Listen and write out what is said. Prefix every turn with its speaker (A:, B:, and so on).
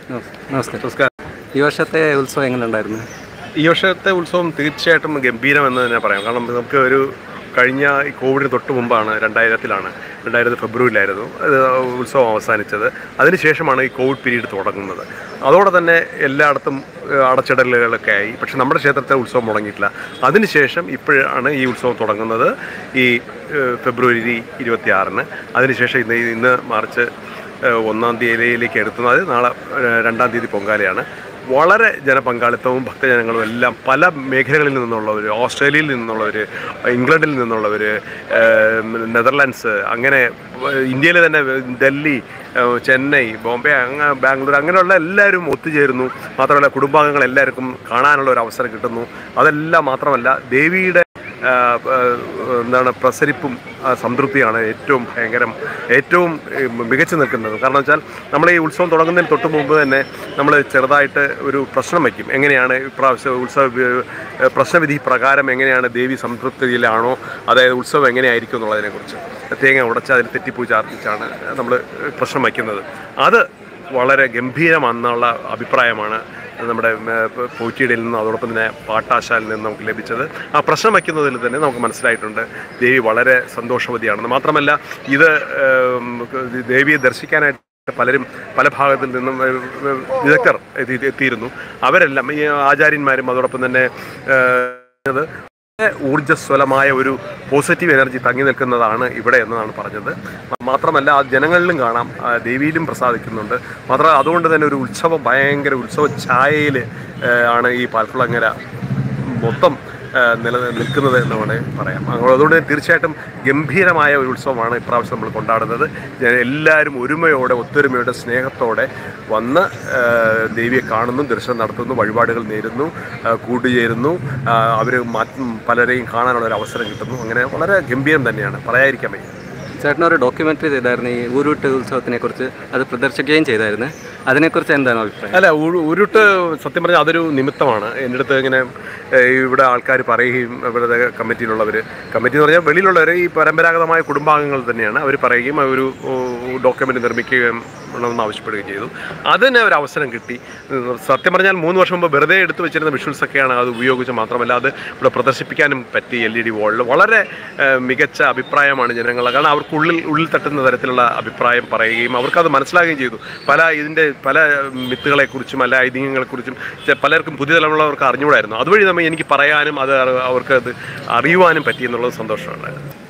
A: നമസ്കാരം
B: നമസ്കാരം
A: ഈ വർഷത്തെ ഉത്സവം എങ്ങനെ ഉണ്ടായിരുന്നു
B: ഈ വർഷത്തെ ഉത്സവം തീർച്ചയായിട്ടും ഗംഭീരമെന്ന് തന്നെ പറയാം കാരണം നമുക്ക് ഒരു കഴിഞ്ഞ ഈ കോവിഡിന് തൊട്ട് മുമ്പാണ് രണ്ടായിരത്തിലാണ് രണ്ടായിരത്തി ഫെബ്രുവരിയിലായിരുന്നു അത് ഉത്സവം അവസാനിച്ചത് അതിനുശേഷമാണ് ഈ കോവിഡ് പീരീഡ് തുടങ്ങുന്നത് അതോടെ തന്നെ എല്ലായിടത്തും ഏഹ്, അടച്ചിടലുകളൊക്കെ ആയി പക്ഷെ നമ്മുടെ ക്ഷേത്രത്തെ ഉത്സവം മുടങ്ങിയിട്ടില്ല അതിനുശേഷം ഇപ്പോഴാണ് ഈ ഉത്സവം തുടങ്ങുന്നത് ഈ ഏഹ്, ഫെബ്രുവരി ഇരുപത്തി ആറിന് അതിനുശേഷം ഇന്ന് ഇന്ന് മാർച്ച് ഏഹ്, ഒന്നാം തീയതിയിലേക്ക് എടുത്തുന്നത് നാളെ ഏഹ്, രണ്ടാം തീയതി പൊങ്കാലയാണ് വളരെ ജനപങ്കാളിത്തവും ഭക്തജനങ്ങളും എല്ലാം പല മേഖലകളിൽ നിന്നുള്ളവർ ഓസ്ട്രേലിയയിൽ നിന്നുള്ളവർ ഇംഗ്ലണ്ടിൽ നിന്നുള്ളവർ നെതർലാൻഡ്സ് അങ്ങനെ ഏഹ്, ഇന്ത്യയിലെ തന്നെ ഡൽഹി ഏഹ്, ചെന്നൈ ബോംബെ അങ്ങ് ബാംഗ്ലൂർ അങ്ങനെയുള്ള എല്ലാവരും ഒത്തുചേരുന്നു മാത്രമല്ല കുടുംബാംഗങ്ങൾ എല്ലാവർക്കും കാണാനുള്ള ഒരു അവസരം കിട്ടുന്നു അതെല്ലാം മാത്രമല്ല ദേവിയുടെ ആ, ആ, എന്താണ് പ്രസരിപ്പും ആ, സംതൃപ്തിയാണ് ഏറ്റവും ഭയങ്കരം ഏറ്റവും ഏ, മികച്ചു നിൽക്കുന്നത് കാരണം വെച്ചാൽ നമ്മൾ ഈ ഉത്സവം തുടങ്ങുന്നതിന് തൊട്ട് മുമ്പ് തന്നെ നമ്മൾ ചെറുതായിട്ട് ഒരു പ്രശ്നം വയ്ക്കും എങ്ങനെയാണ് ഇപ്രാവശ്യം ഉത്സവ വി- പ്രശ്നവിധി പ്രകാരം എങ്ങനെയാണ് ദേവി സംതൃപ്തിയിലാണോ അതായത് ഉത്സവം എങ്ങനെയായിരിക്കും എന്നുള്ളതിനെക്കുറിച്ച് തേങ്ങ ഉടച്ച് അതിൽ തെറ്റിപ്പൂജ അർപ്പിച്ചാണ് നമ്മൾ പ്രശ്നം വയ്ക്കുന്നത് അത് വളരെ ഗംഭീരമെന്നുള്ള അഭിപ്രായമാണ് നമ്മുടെ പോറ്റിയിടയിൽ നിന്നും അതോടൊപ്പം തന്നെ പാട്ടാശാലിൽ നിന്നും നമുക്ക് ലഭിച്ചത് ആ പ്രശ്നം വയ്ക്കുന്നതിൽ തന്നെ നമുക്ക് മനസ്സിലായിട്ടുണ്ട് ദേവി വളരെ സന്തോഷവതിയാണെന്ന് മാത്രമല്ല ഇത് ഏം, ദേവിയെ ദർശിക്കാനായിട്ട് പലരും പല ഭാഗത്തിൽ നിന്നും ഏഹ്, ഏഹ്, വിദഗ്ധർ എത്തി- എത്തിയിരുന്നു അവരെല്ലാം ഈ ആചാര്യന്മാരും അതോടൊപ്പം തന്നെ ഏഹ്, അത് ഊർജ്ജസ്വലമായ ഒരു പോസിറ്റീവ് എനർജി തങ്ങി നിൽക്കുന്നതാണ് ഇവിടെ എന്നതാണ് പറഞ്ഞത് മാത്രമല്ല ആ ജനങ്ങളിലും കാണാം ആ ദേവിയിലും പ്രസാദിക്കുന്നുണ്ട് മാത്രമല്ല അതുകൊണ്ട് തന്നെ ഒരു ഉത്സവം ഭയങ്കര ഉത്സവ ഛായയിൽ ആണ് ഈ പാൽക്കുളങ്ങര മൊത്തം ആ, നില നിൽക്കുന്നത് എന്ന് വേണമെങ്കിൽ പറയാം അപ്പോൾ അതുകൊണ്ട് തീർച്ചയായിട്ടും ഗംഭീരമായ ഒരു ഉത്സവമാണ് ഇപ്രാവശ്യം നമ്മൾ കൊണ്ടാടുന്നത് ജന- എല്ലാവരും ഒരുമയോടെ ഒത്തൊരുമയോടെ സ്നേഹത്തോടെ വന്ന് ആ, ദേവിയെ കാണുന്നു ദർശനം നടത്തുന്നു വഴിപാടുകൾ നേരുന്നു ആ, കൂട്ടുചേരുന്നു അവർ പലരെയും കാണാനുള്ള ഒരു അവസരം കിട്ടുന്നു അങ്ങനെ വളരെ ഗംഭീരം തന്നെയാണ് പറയാതിരിക്കാൻ വയ്യ
A: ചേട്ടൻ ഒരു ഡോക്യുമെൻ്ററി ചെയ്തായിരുന്നു ഈ ഊരൂട്ട് ഉത്സവത്തിനെ കുറിച്ച് അത് പ്രദർശിക്കുകയും ചെയ്തായിരുന്നു അതിനെക്കുറിച്ച് എന്താണ് അഭിപ്രായം
B: അല്ല ഉരു- ഉരുട്ട് സത്യം പറഞ്ഞാൽ അതൊരു നിമിത്തമാണ് എൻ്റെ അടുത്ത് ഇങ്ങനെ ഏഹ്, ഇവിടെ ആൾക്കാർ പറയുകയും ഇവിടുത്തെ കമ്മിറ്റിയിലുള്ളവർ കമ്മിറ്റി എന്ന് പറഞ്ഞാൽ വെളിയിലുള്ളവർ ഈ പരമ്പരാഗതമായ കുടുംബാംഗങ്ങൾ തന്നെയാണ് അവർ പറയുകയും ഒരു ഡോക്യുമെൻ്റ് നിർമ്മിക്കുകയും വേണമെന്ന് ആവശ്യപ്പെടുകയും ചെയ്തു അതിന് ഒരു അവസരം കിട്ടി ഉം, സത്യം പറഞ്ഞാൽ മൂന്ന് വർഷം മുമ്പ് വെറുതെ എടുത്തു വെച്ചിരുന്ന വിഷ്വൽസ് ഒക്കെയാണ് അത് ഉപയോഗിച്ച് മാത്രമല്ല അത് ഇവിടെ പ്രദർശിപ്പിക്കാനും പറ്റി എൽ ഇ ഡി വാളിൽ വളരെ ഏഹ്, മികച്ച അഭിപ്രായമാണ് ജനങ്ങൾ കാരണം അവർക്കുള്ളിൽ ഉള്ളിൽ തട്ടുന്ന തരത്തിലുള്ള അഭിപ്രായം പറയുകയും അവർക്കത് മനസ്സിലാകുകയും ചെയ്തു പല ഇതിൻ്റെ പല മിത്തുകളെക്കുറിച്ചും അല്ല ഐതിഹ്യങ്ങളെക്കുറിച്ചും ചെ- പലർക്കും പുതിയ തലമുറവർക്ക് അറിഞ്ഞുകൂടായിരുന്നു അതുവഴി നമ്മൾ എനിക്ക് പറയാനും അത് അറി- അവർക്ക് അത് അറിയുവാനും പറ്റി എന്നുള്ളത് സന്തോഷമുണ്ടായിരുന്നു